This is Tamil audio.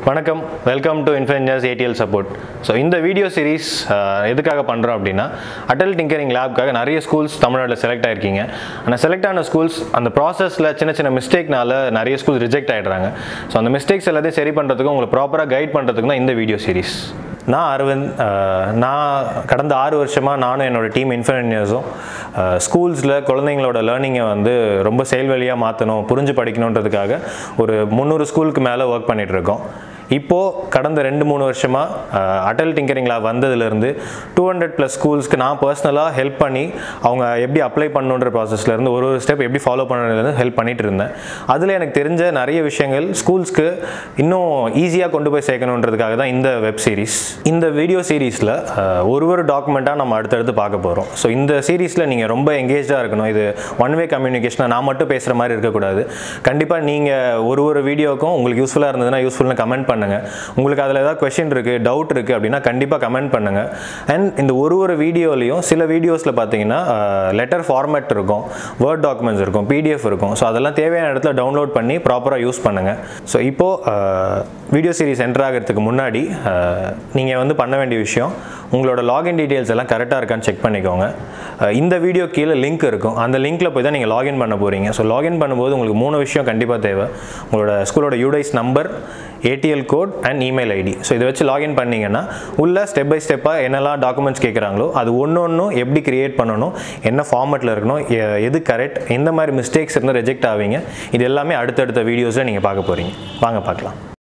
வணக்கம் welcome to Infengers ATL support so இந்த வீடியோ சீரிஸ் எதுக்காக பண்ணுறோம் அப்படின்னா அட்டல் டிங்கரிங் லேப்க்காக நிறைய ஸ்கூல்ஸ் தமிழ்நாட்டில் செலக்ட் ஆயிருக்கீங்க ஆனால் செலக்ட் ஆன ஸ்கூல்ஸ் அந்த ப்ராசஸில் சின்ன சின்ன மிஸ்டேக்னால நிறைய ஸ்கூல்ஸ் ரிஜெக்ட் ஆகிடுறாங்க ஸோ அந்த மிஸ்டேக்ஸ் எல்லாத்தையும் சரி பண்ணுறதுக்கு உங்களை ப்ராப்பராக கைட் பண்ணுறதுக்கு தான் இந்த வீடியோ சீரிஸ் நான் அரவிந்த் அஹ், நான் கடந்த ஆறு வருஷமாக நானும் என்னோட டீம் இன்ஃபென்ஜர்ஸும் ஸ்கூல்ஸில் குழந்தைங்களோட லேர்னிங்கை வந்து ரொம்ப செயல்வழியாக மாற்றணும் புரிஞ்சு படிக்கணுன்றதுக்காக ஒரு முந்நூறு ஸ்கூலுக்கு மேலே ஒர்க் பண்ணிட்டு இருக்கோம் இப்போது கடந்த ரெண்டு மூணு வருஷமாக அடல் டிங்கரிங் லேப் வந்ததுலேருந்து டூ ஹண்ட்ரட் ப்ளஸ் ஸ்கூல்ஸ்க்கு நான் பர்சனலாக ஹெல்ப் பண்ணி அவங்க எப்படி அப்ளை பண்ணணுன்ற ப்ராசஸ்லேருந்து ஒரு ஒரு ஸ்டெப் எப்படி ஃபாலோ பண்ணணுன்றது ஹெல்ப் பண்ணிட்டு இருந்தேன் அதில் எனக்கு தெரிஞ்ச நிறைய விஷயங்கள் ஸ்கூல்ஸ்க்கு இன்னும் ஈஸியாக கொண்டு போய் சேர்க்கணுன்றதுக்காக தான் இந்த வெப் சீரிஸ் இந்த வீடியோ சீரீஸில் ஒரு ஒரு டாக்குமெண்ட்டாக நம்ம அடுத்தடுத்து பார்க்க போகிறோம் ஸோ இந்த சீரீஸில் நீங்கள் ரொம்ப எங்கேஜாக இருக்கணும் இது ஒன் வே கம்யூனிகேஷனாக நான் மட்டும் பேசுகிற மாதிரி இருக்கக்கூடாது கண்டிப்பாக நீங்கள் ஒரு ஒரு வீடியோக்கும் உங்களுக்கு யூஸ்ஃபுல்லாக இருந்ததுன்னா யூஸ்ஃபுல்னு கமெண்ட் பண்ணுங்கள் உங்களுக்கு அதில் ஏதாவது கொஷின் இருக்குது டவுட் இருக்குது அப்படின்னா கண்டிப்பாக கமெண்ட் பண்ணுங்கள் அண்ட் இந்த ஒரு ஒரு வீடியோலையும் சில வீடியோஸில் பார்த்தீங்கன்னா லெட்டர் ஃபார்மேட் இருக்கும் வேர்ட் டாக்குமெண்ட்ஸ் இருக்கும் பிடிஎஃப் இருக்கும் ஸோ அதெல்லாம் தேவையான இடத்துல டவுன்லோட் பண்ணி ப்ராப்பராக யூஸ் பண்ணுங்கள் ஸோ இப்போது வீடியோ சீரிஸ் என்டர் ஆகிறதுக்கு முன்னாடி நீங்கள் வந்து பண்ண வேண்டிய விஷயம் உங்களோட லாகின் டீட்டெயில்ஸ் எல்லாம் கரெக்டாக இருக்கான்னு செக் பண்ணிக்கோங்க அஹ் இந்த வீடியோ கீழே லிங்க் இருக்கும் அந்த லிங்க்கில் போய் தான் நீங்கள் லாகின் பண்ண போகிறீங்க ஸோ லாகின் பண்ணும்போது உங்களுக்கு மூணு விஷயம் கண்டிப்பாக தேவை உங்களோட ஸ்கூலோட UDISE number ATL code and email ID so இதை வச்சு லாகின் பண்ணீங்கன்னா உள்ள ஸ்டெப் பை ஸ்டெப்பாக என்னெல்லாம் டாக்குமெண்ட்ஸ் கேட்குறாங்களோ அது ஒன்று ஒன்றும் எப்படி கிரியேட் பண்ணணும் என்ன ஃபார்மேட்டில் இருக்கணும் எ- எது கரெக்ட் எந்த மாதிரி மிஸ்டேக்ஸ் இருந்தால் ரிஜெக்ட் ஆவீங்க இது எல்லாமே அடுத்தடுத்த வீடியோஸில் நீங்கள் பார்க்க போகிறீங்க வாங்க பார்க்கலாம்